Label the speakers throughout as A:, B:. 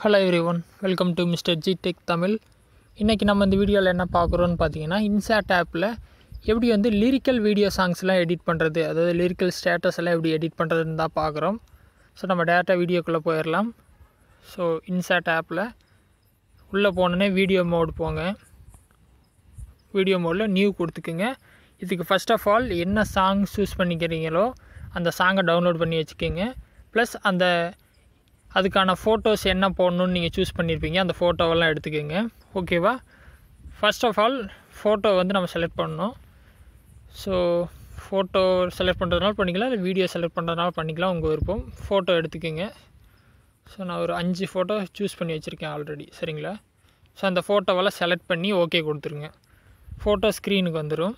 A: hello everyone welcome to mister G tech Tamil இன்றைக்கி நம்ம இந்த வீடியோவில் என்ன பார்க்குறோன்னு பார்த்தீங்கன்னா இன்சாட் ஆப்பில் எப்படி வந்து லிரிக்கல் வீடியோ சாங்ஸ்லாம் எடிட் பண்ணுறது அதாவது லிரிக்கல் ஸ்டேட்டஸ் எல்லாம் எப்படி எடிட் பண்ணுறதுன்னு தான் பார்க்குறோம் ஸோ நம்ம டேரெக்டாக வீடியோக்குள்ளே போயிடலாம் ஸோ இன்சாட் ஆப்பில் உள்ளே போனோன்னே வீடியோ மோட் போங்க வீடியோ மோடில் நியூ கொடுத்துக்குங்க இதுக்கு ஃபஸ்ட் ஆஃப் ஆல் என்ன சாங் சூஸ் பண்ணிக்கிறீங்களோ அந்த சாங்கை டவுன்லோட் பண்ணி வச்சுக்கோங்க ப்ளஸ் அந்த அதுக்கான ஃபோட்டோஸ் என்ன போடணுன்னு நீங்கள் சூஸ் பண்ணியிருப்பீங்க அந்த ஃபோட்டோவெல்லாம் எடுத்துக்கோங்க ஓகேவா ஃபர்ஸ்ட் ஆஃப் ஆல் ஃபோட்டோ வந்து நம்ம செலக்ட் பண்ணணும் ஸோ ஃபோட்டோ செலக்ட் பண்ணுறதுனால பண்ணிக்கலாம் இல்லை வீடியோ செலக்ட் பண்ணுறதுனால பண்ணிக்கலாம் உங்கள் விருப்பம் ஃபோட்டோ எடுத்துக்கோங்க ஸோ நான் ஒரு அஞ்சு ஃபோட்டோ சூஸ் பண்ணி வச்சுருக்கேன் ஆல்ரெடி சரிங்களா ஸோ அந்த ஃபோட்டோவெல்லாம் செலக்ட் பண்ணி ஓகே கொடுத்துருங்க ஃபோட்டோ ஸ்க்ரீனுக்கு வந்துடும்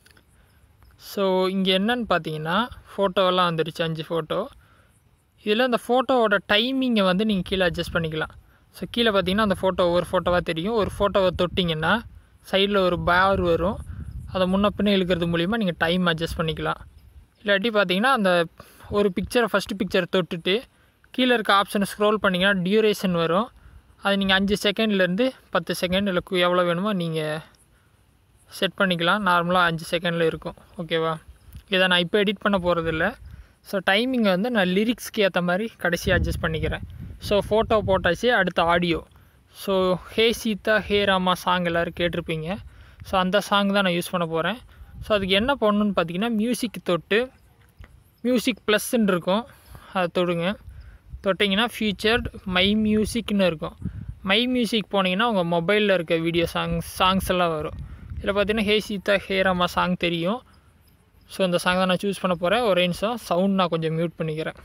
A: ஸோ இங்கே என்னன்னு பார்த்தீங்கன்னா ஃபோட்டோவெல்லாம் வந்துடுச்சு அஞ்சு ஃபோட்டோ இதில் அந்த ஃபோட்டோவோட டைமிங்கை வந்து நீங்கள் கீழே அட்ஜஸ்ட் பண்ணிக்கலாம் ஸோ கீழே பார்த்தீங்கன்னா அந்த ஃபோட்டோ ஒரு ஃபோட்டோவாக தெரியும் ஒரு ஃபோட்டோவை தொட்டிங்கன்னா சைடில் ஒரு பார் வரும் அதை முன்ன பின்ன இழுக்கிறது மூலிமா நீங்கள் டைம் அட்ஜஸ்ட் பண்ணிக்கலாம் இல்லாட்டி பார்த்தீங்கன்னா அந்த ஒரு பிக்சரை ஃபஸ்ட்டு பிக்சரை தொட்டுட்டு கீழே இருக்க ஆப்ஷனை ஸ்க்ரோல் பண்ணிங்கன்னா டியூரேஷன் வரும் அது நீங்கள் அஞ்சு செகண்ட்லேருந்து பத்து செகண்ட் இல்லை கு- எவ்வளோ வேணுமோ நீங்கள் செட் பண்ணிக்கலாம் நார்மலாக அஞ்சு செகண்டில் இருக்கும் ஓகேவா இதை நான் இப்போ எடிட் பண்ண போகிறதில்ல ஸோ டைமிங்கை வந்து நான் லிரிக்ஸ்க்கு ஏற்ற மாதிரி கடைசியாக அட்ஜஸ்ட் பண்ணிக்கிறேன் ஸோ ஃபோட்டோ போட்டாச்சு அடுத்து audio so hey Sita hey Rama song எல்லோரும் கேட்டிருப்பீங்க ஸோ அந்த சாங் தான் நான் யூஸ் பண்ண போகிறேன் ஸோ அதுக்கு என்ன பண்ணணுன்னு பார்த்தீங்கன்னா மியூசிக் தொட்டு மியூசிக் ப்ளஸ்ன்னு இருக்கும் அதை தொடுங்க தொட்டிங்கன்னா ஃபியூச்சர்ட் மை மியூசிக்னு இருக்கும் மை மியூசிக் போனீங்கன்னா உங்கள் மொபைலில் இருக்க வீடியோ சாங்ஸ் சாங்ஸ் எல்லாம் வரும் இதில் பார்த்தீங்கன்னா hey Sita hey Rama song தெரியும் ஸோ இந்த சாங் தான் நான் சூஸ் பண்ண போகிறேன் ஒரே நிமிஷம் சவுண்ட் நான் கொஞ்சம் மியூட் பண்ணிக்கிறேன்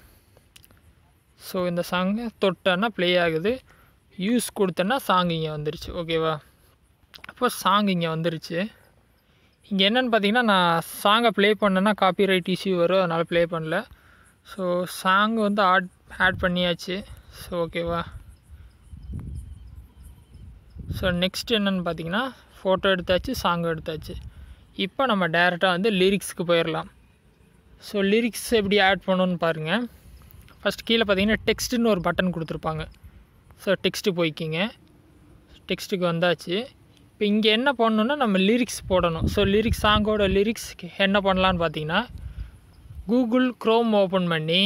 A: ஸோ இந்த சாங்கை தொட்டேன்னா ப்ளே ஆகுது யூஸ் கொடுத்தேன்னா சாங் இங்கே வந்துருச்சு ஓகேவா அப்போ சாங் இங்கே வந்துருச்சு இங்கே என்னென்னு பார்த்தீங்கன்னா நான் சாங்கை ப்ளே பண்ணேன்னா காப்பிரைட் இஷ்யூ வரும் அதனால் ப்ளே பண்ணல ஸோ சாங் வந்து ஆட் ஆட் பண்ணியாச்சு ஸோ ஓகேவா ஸோ நெக்ஸ்ட் என்னென்னு பார்த்தீங்கன்னா ஃபோட்டோ எடுத்தாச்சு சாங் எடுத்தாச்சு இப்போ நம்ம டேரெக்டாக வந்து லிரிக்ஸ்க்கு போயிடலாம் ஸோ லிரிக்ஸ் எப்படி ஆட் பண்ணணும்னு பாருங்கள் ஃபஸ்ட் கீழே பார்த்தீங்கன்னா டெக்ஸ்ட்டுன்னு ஒரு பட்டன் கொடுத்துருப்பாங்க ஸோ டெக்ஸ்ட்டு போய்க்கிங்க டெக்ஸ்ட்டுக்கு வந்தாச்சு இப்போ இங்கே என்ன பண்ணணுன்னா நம்ம லிரிக்ஸ் போடணும் ஸோ லிரிக்ஸ் சாங்கோட லிரிக்ஸ் என்ன பண்ணலான்னு பார்த்தீங்கன்னா கூகுள் க்ரோம் ஓப்பன் பண்ணி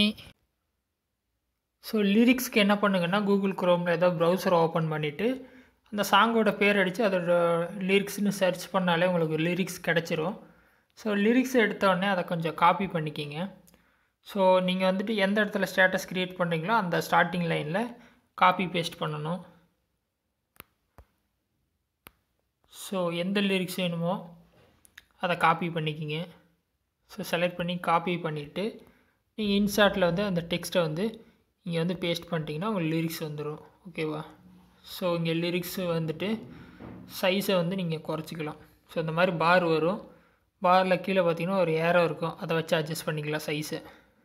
A: ஸோ லிரிக்ஸ்க்கு என்ன பண்ணுங்கன்னா கூகுள் க்ரோமில் ஏதோ ப்ரௌசர் ஓப்பன் பண்ணிவிட்டு அந்த சாங்கோட பேர் அடித்து அதோட லிரிக்ஸ்னு சர்ச் பண்ணாலே உங்களுக்கு லிரிக்ஸ் கிடச்சிரும் ஸோ லிரிக்ஸ் எடுத்தோடனே அதை கொஞ்சம் காப்பி பண்ணிக்கிங்க ஸோ நீங்கள் வந்துட்டு எந்த இடத்துல ஸ்டேட்டஸ் க்ரியேட் பண்ணுறீங்களோ அந்த ஸ்டார்டிங் லைனில் காப்பி பேஸ்ட் பண்ணணும் ஸோ எந்த லிரிக்ஸ் வேணுமோ அதை காப்பி பண்ணிக்கிங்க ஸோ செலக்ட் பண்ணி காப்பி பண்ணிவிட்டு நீங்கள் இன்சார்ட்டில் வந்து அந்த டெக்ஸ்ட்டை வந்து இங்கே வந்து பேஸ்ட் பண்ணிட்டீங்கன்னா உங்களுக்கு லிரிக்ஸ் வந்துடும் ஓகேவா ஸோ இங்கே லிரிக்ஸு வந்துட்டு சைஸை வந்து நீங்கள் குறைச்சிக்கலாம் ஸோ இந்த மாதிரி பார் வரும் பாரில் கீழே பார்த்தீங்கன்னா ஒரு ஏரோ இருக்கும் அதை வச்சு அட்ஜஸ்ட் பண்ணிக்கலாம் சைஸை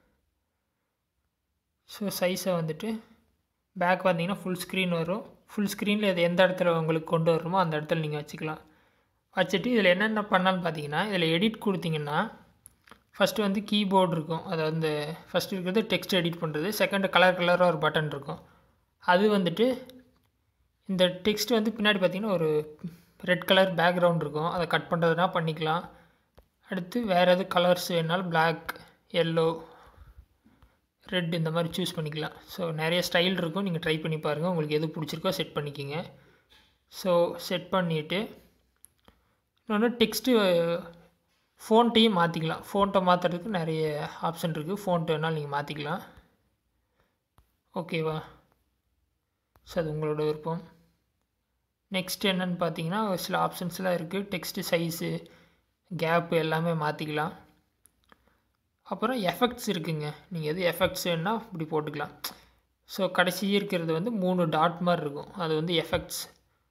A: ஸோ சைஸை வந்துட்டு பேக் பார்த்தீங்கன்னா ஃபுல் ஸ்க்ரீன் வரும் ஃபுல் ஸ்க்ரீனில் இது எந்த இடத்துல உங்களுக்கு கொண்டு வரணுமோ அந்த இடத்துல நீங்கள் வச்சுக்கலாம் வச்சுட்டு இதில் என்னென்ன பண்ணலான்னு பார்த்தீங்கன்னா இதில் எடிட் கொடுத்தீங்கன்னா ஃபஸ்ட்டு வந்து கீபோர்டு இருக்கும் அது வந்து ஃபஸ்ட்டு இருக்கிறது டெக்ஸ்ட் எடிட் பண்ணுறது செகண்டு கலர் கலராக ஒரு பட்டன் இருக்கும் அது வந்துட்டு இந்த டெக்ஸ்ட் வந்து பின்னாடி பார்த்தீங்கன்னா ஒரு ரெட் கலர் பேக்ரவுண்ட் இருக்கும் அதை கட் பண்ணுறதுனா பண்ணிக்கலாம் அடுத்து வேறு எது கலர்ஸ் வேணாலும் Black எல்லோ ரெட் இந்த மாதிரி சூஸ் பண்ணிக்கலாம் ஸோ நிறைய ஸ்டைல் இருக்கும் நீங்கள் ட்ரை பண்ணி பாருங்கள் உங்களுக்கு எது பிடிச்சிருக்கோ செட் பண்ணிக்கிங்க ஸோ செட் பண்ணிவிட்டு இன்னொன்று டெக்ஸ்ட்டு ஃபோன்ட்டையும் மாற்றிக்கலாம் ஃபோன்ட்டை மாற்றுறதுக்கு நிறைய ஆப்ஷன் இருக்குது ஃபோன்ட்டு வேணாலும் நீங்கள் மாற்றிக்கலாம் ஓகேவா ஸோ அது உங்களோட விருப்பம் நெக்ஸ்ட் என்னன்னு பார்த்தீங்கன்னா ஒரு சில ஆப்ஷன்ஸ்லாம் இருக்குது டெக்ஸ்ட்டு சைஸு கேப்பு எல்லாமே மாற்றிக்கலாம் அப்புறம் எஃபெக்ட்ஸ் இருக்குங்க நீங்கள் எது எஃபெக்ட்ஸ் வேணுன்னா இப்படி போட்டுக்கலாம் ஸோ கடைசி இருக்கிறது வந்து மூணு டாட் மாதிரி இருக்கும் அது வந்து எஃபெக்ட்ஸ்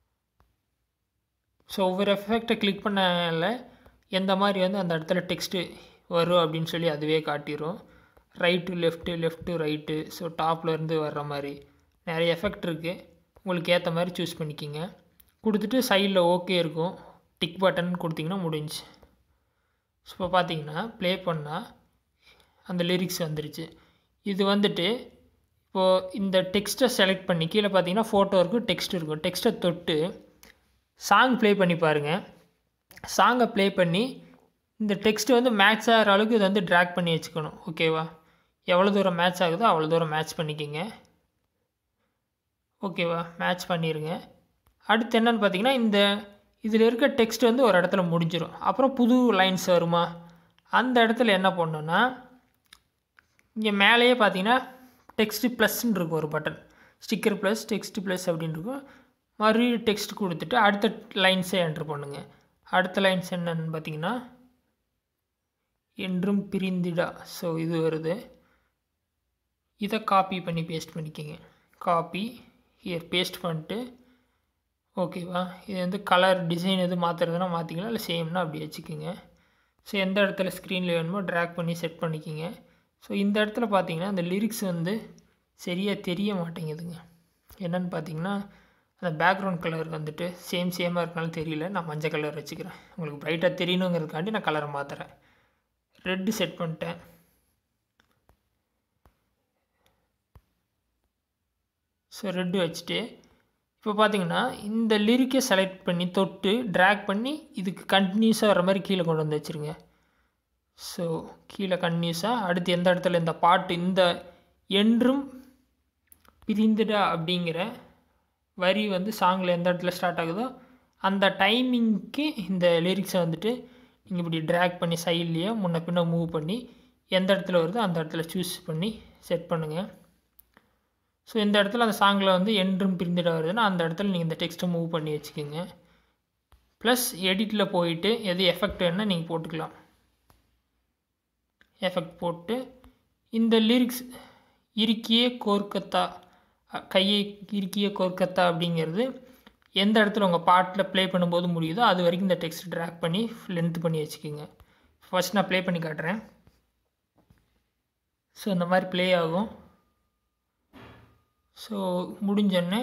A: ஸோ ஒவ்வொரு எஃபெக்டை கிளிக் பண்ணல எந்த மாதிரி வந்து அந்த இடத்துல டெக்ஸ்ட்டு வரும் அப்படின்னு சொல்லி அதுவே காட்டிடும் right left left right so டாப்லேருந்து வர்ற மாதிரி நிறைய எஃபெக்ட் இருக்குது உங்களுக்கு ஏற்ற மாதிரி சூஸ் பண்ணிக்கிங்க கொடுத்துட்டு சைடில் ஓகே இருக்கும் டிக் பட்டன் கொடுத்தீங்கன்னா முடிஞ்சு ஸோ இப்போ பார்த்தீங்கன்னா ப்ளே பண்ணால் அந்த லிரிக்ஸ் வந்துருச்சு இது வந்துட்டு இப்போது இந்த டெக்ஸ்ட்டை செலக்ட் பண்ணி கீழே பார்த்தீங்கன்னா ஃபோட்டோ இருக்கும் டெக்ஸ்ட் இருக்கும் டெக்ஸ்ட்டை தொட்டு சாங் ப்ளே பண்ணி பாருங்கள் சாங்கை ப்ளே பண்ணி இந்த டெக்ஸ்ட் வந்து மேட்ச் ஆகிற அளவுக்கு இதை வந்து ட்ராக் பண்ணி வச்சுக்கணும் ஓகேவா எவ்வளோ தூரம் மேட்ச் ஆகுதோ அவ்வளோ தூரம் மேட்ச் பண்ணிக்கிங்க ஓகேவா மேட்ச் பண்ணிடுங்க அடுத்து என்னன்னு பார்த்தீங்கன்னா இந்த இதில் இருக்க டெக்ஸ்ட் வந்து ஒரு இடத்துல முடிஞ்சிடும் அப்புறம் புது லைன்ஸ் வருமா அந்த இடத்துல என்ன பண்ணணும்னா இங்கே மேலேயே பார்த்தீங்கன்னா டெக்ஸ்ட் ப்ளஸ்ன்னு இருக்கும் ஒரு button sticker plus text plus அப்படின்னு இருக்கும் மறுபடியும் டெக்ஸ்ட் கொடுத்துட்டு அடுத்த லைன்ஸே என்ட்ரு பண்ணுங்கள் அடுத்த லைன்ஸ் என்னன்னு பார்த்தீங்கன்னா என்றும் பிரிந்திடா ஸோ இது வருது இதை காப்பி பண்ணி பேஸ்ட் பண்ணிக்கோங்க காப்பி ஹியர் பேஸ்ட் பண்ணிட்டு ஓகேவா இது வந்து கலர் டிசைன் எது மாற்றுறதுனா மாற்றிக்கலாம் இல்லை சேம்னா அப்படி வச்சுக்கோங்க ஸோ எந்த இடத்துல ஸ்க்ரீனில் வேணுமோ ட்ராக் பண்ணி செட் பண்ணிக்கிங்க ஸோ இந்த இடத்துல பார்த்தீங்கன்னா அந்த லிரிக்ஸ் வந்து சரியாக தெரிய மாட்டேங்குதுங்க என்னென்னு பார்த்தீங்கன்னா அந்த பேக்ரவுண்ட் கலர் வந்துட்டு சேம் சேமாக இருக்கனாலும் தெரியல நான் மஞ்சள் கலர் வச்சுக்கிறேன் உங்களுக்கு ப்ரைட்டாக தெரியணுங்கிறதுக்காண்டி நான் கலரை மாற்றுறேன் ரெட்டு செட் பண்ணிட்டேன் ஸோ ரெட்டு வச்சுட்டு இப்போ பார்த்தீங்கன்னா இந்த லிரிக்கை செலக்ட் பண்ணி தொட்டு ட்ராக் பண்ணி இதுக்கு கண்டினியூஸாக வர மாதிரி கீழே கொண்டு வந்து வச்சுருங்க ஸோ கீழே கண்டினியூஸாக அடுத்து எந்த இடத்துல இந்த பாட்டு இந்த என்றும் பிரிந்துடா அப்படிங்கிற வரி வந்து சாங்கில் எந்த இடத்துல ஸ்டார்ட் ஆகுதோ அந்த டைமிங்க்கு இந்த லிரிக்ஸை வந்துட்டு நீங்கள் இப்படி ட்ராக் பண்ணி சைட்லேயே முன்ன பின்ன மூவ் பண்ணி எந்த இடத்துல வருதோ அந்த இடத்துல சூஸ் பண்ணி செட் பண்ணுங்கள் ஸோ இந்த இடத்துல அந்த சாங்கில் வந்து என்றும் பிரிந்திட வருதுன்னா அந்த இடத்துல நீங்கள் இந்த டெக்ஸ்ட்டை மூவ் பண்ணி வச்சுக்கோங்க ப்ளஸ் எடிட்டில் போயிட்டு எது எஃபெக்ட் வேணால் நீங்கள் போட்டுக்கலாம் எஃபெக்ட் போட்டு இந்த லிரிக்ஸ் இறுக்கிய கோர்க்கத்தா அ, கையை இறுக்கிய கோர்க்கத்தா அப்படிங்கிறது எந்த இடத்துல உங்கள் பாட்டில் ப்ளே பண்ணும்போது முடியுதோ அது வரைக்கும் இந்த டெக்ஸ்ட் ட்ராக் பண்ணி லென்த் பண்ணி வச்சுக்கோங்க ஃபர்ஸ்ட் நான் ப்ளே பண்ணி காட்டுறேன் ஸோ இந்த மாதிரி ப்ளே ஆகும் ஸோ முடிஞ்சோடனே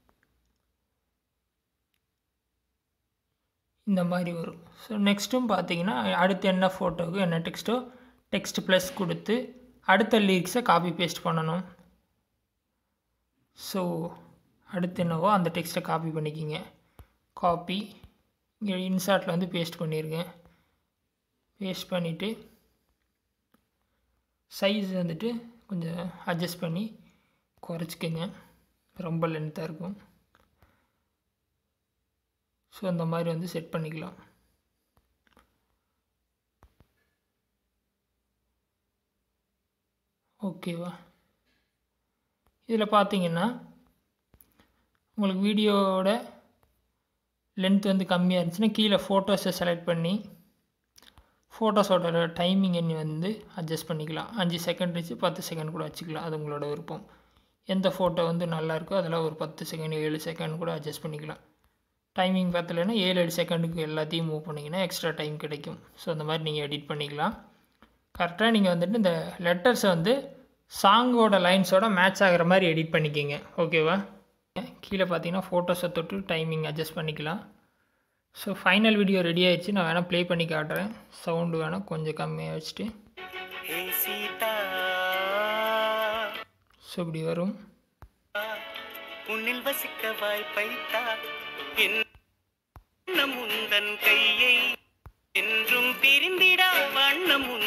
A: இந்த மாதிரி வரும் ஸோ நெக்ஸ்ட்டும் பார்த்தீங்கன்னா அடுத்து என்ன ஃபோட்டோவுக்கு என்ன டெக்ஸ்ட்டோ டெக்ஸ்ட் ப்ளஸ் கொடுத்து அடுத்த லிரிக்ஸை காப்பி பேஸ்ட் பண்ணணும் ஸோ அடுத்து என்னவோ அந்த டெக்ஸ்ட்டை காப்பி பண்ணிக்கிங்க காப்பி இங்கே இன்சார்ட்டில் வந்து பேஸ்ட் பண்ணியிருக்கேன் பேஸ்ட் பண்ணிவிட்டு சைஸ் வந்துட்டு கொஞ்சம் அட்ஜஸ்ட் பண்ணி குறைச்சிக்கங்க ரொம்ப லென்த்தாக இருக்கும் ஸோ அந்த மாதிரி வந்து செட் பண்ணிக்கலாம் ஓகேவா இதில் பார்த்தீங்கன்னா உங்களுக்கு வீடியோவோட லென்த் வந்து கம்மியாக இருந்துச்சுன்னா கீழே ஃபோட்டோஸை செலக்ட் பண்ணி ஃபோட்டோஸோட டைமிங் எண்ணி வந்து அட்ஜஸ்ட் பண்ணிக்கலாம் அஞ்சு செகண்ட் வச்சு பத்து செகண்ட் கூட வச்சுக்கலாம் அது உங்களோட விருப்பம் எந்த ஃபோட்டோ வந்து நல்லா இருக்கோ அதில் ஒரு பத்து செகண்ட் ஏழு செகண்ட் கூட அட்ஜஸ்ட் பண்ணிக்கலாம் டைமிங் பார்த்தலைன்னா ஏழு ஏழு செகண்டுக்கு எல்லாத்தையும் மூவ் பண்ணிங்கன்னா எக்ஸ்ட்ரா டைம் கிடைக்கும் ஸோ அந்த மாதிரி நீங்கள் எடிட் பண்ணிக்கலாம் கரெக்டாக நீங்கள் வந்துட்டு இந்த லெட்டர்ஸை வந்து சாங்கோட லைன்ஸோட மேட்ச் ஆகிற மாதிரி எடிட் பண்ணிக்கிங்க ஓகேவா கீழே பார்த்தீங்கன்னா ஃபோட்டோஸை தொட்டு டைமிங் அட்ஜஸ்ட் பண்ணிக்கலாம் ஸோ ஃபைனல் வீடியோ ரெடி ஆயிடுச்சு நான் வேணால் ப்ளே பண்ணி காட்டுறேன் சவுண்டு வேணால் கொஞ்சம் கம்மியாக வச்சுட்டு
B: ஹே சீதா
A: ஸோ இப்படி வரும்
B: உன்னில் வசிக்க வாய்ப்பைத்தா என்ன முந்தன் கையை என்றும் பிரிந்திடா வண்ணம் உன்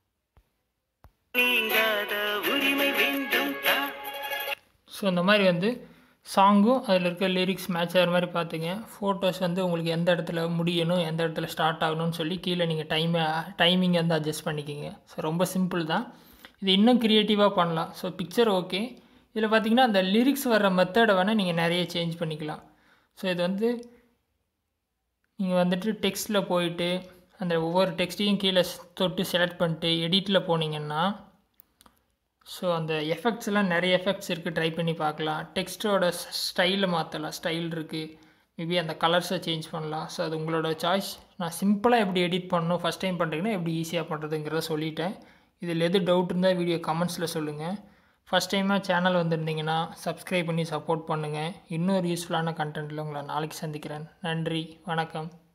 B: நீங்காத உரிமை வேண்டும் தா
A: ஸோ இந்த மாதிரி வந்து சாங்கும் அதில் இருக்க லிரிக்ஸ் மேட்ச் ஆகிற மாதிரி பார்த்துங்க ஃபோட்டோஸ் வந்து உங்களுக்கு எந்த இடத்துல முடியணும் எந்த இடத்துல ஸ்டார்ட் ஆகணும்னு சொல்லி கீழே நீங்கள் டைமை டைமிங் வந்து அட்ஜஸ்ட் பண்ணிக்கிங்க ஸோ ரொம்ப சிம்பிள் தான் இது இன்னும் க்ரியேட்டிவாக பண்ணலாம் ஸோ பிக்சர் ஓகே இதில் பார்த்தீங்கன்னா அந்த லிரிக்ஸ் வர்ற மெத்தடை வேணால் நீங்கள் நிறைய சேஞ்ச் பண்ணிக்கலாம் ஸோ இது வந்து நீங்கள் வந்துட்டு டெக்ஸ்ட்டில் போயிட்டு அந்த ஒவ்வொரு டெக்ஸ்ட்டையும் கீழே தொட்டு செலக்ட் பண்ணிட்டு எடிட்டில் போனீங்கன்னா ஸோ அந்த எஃபெக்ட்ஸ்லாம் நிறைய எஃபெக்ட்ஸ் இருக்குது ட்ரை பண்ணி பார்க்கலாம் டெக்ஸ்ட்டோட ஸ்டைலை மாற்றலாம் ஸ்டைல் இருக்குது மேபி அந்த கலர்ஸை சேஞ்ச் பண்ணலாம் ஸோ அது உங்களோட சாய்ஸ் நான் சிம்பிளாக எப்படி எடிட் பண்ணணும் ஃபஸ்ட் டைம் பண்ணுறீங்கன்னா எப்படி ஈஸியாக பண்ணுறதுங்கிறத சொல்லிட்டேன் இதில் எது டவுட் இருந்தால் வீடியோ கமெண்ட்ஸில் சொல்லுங்கள் ஃபஸ்ட் டைமாக சேனல் வந்திருந்தீங்கன்னா சப்ஸ்கிரைப் பண்ணி சப்போர்ட் பண்ணுங்கள் இன்னொரு யூஸ்ஃபுல்லான கண்டென்ட்டில் உங்களை நாளைக்கு சந்திக்கிறேன் நன்றி வணக்கம்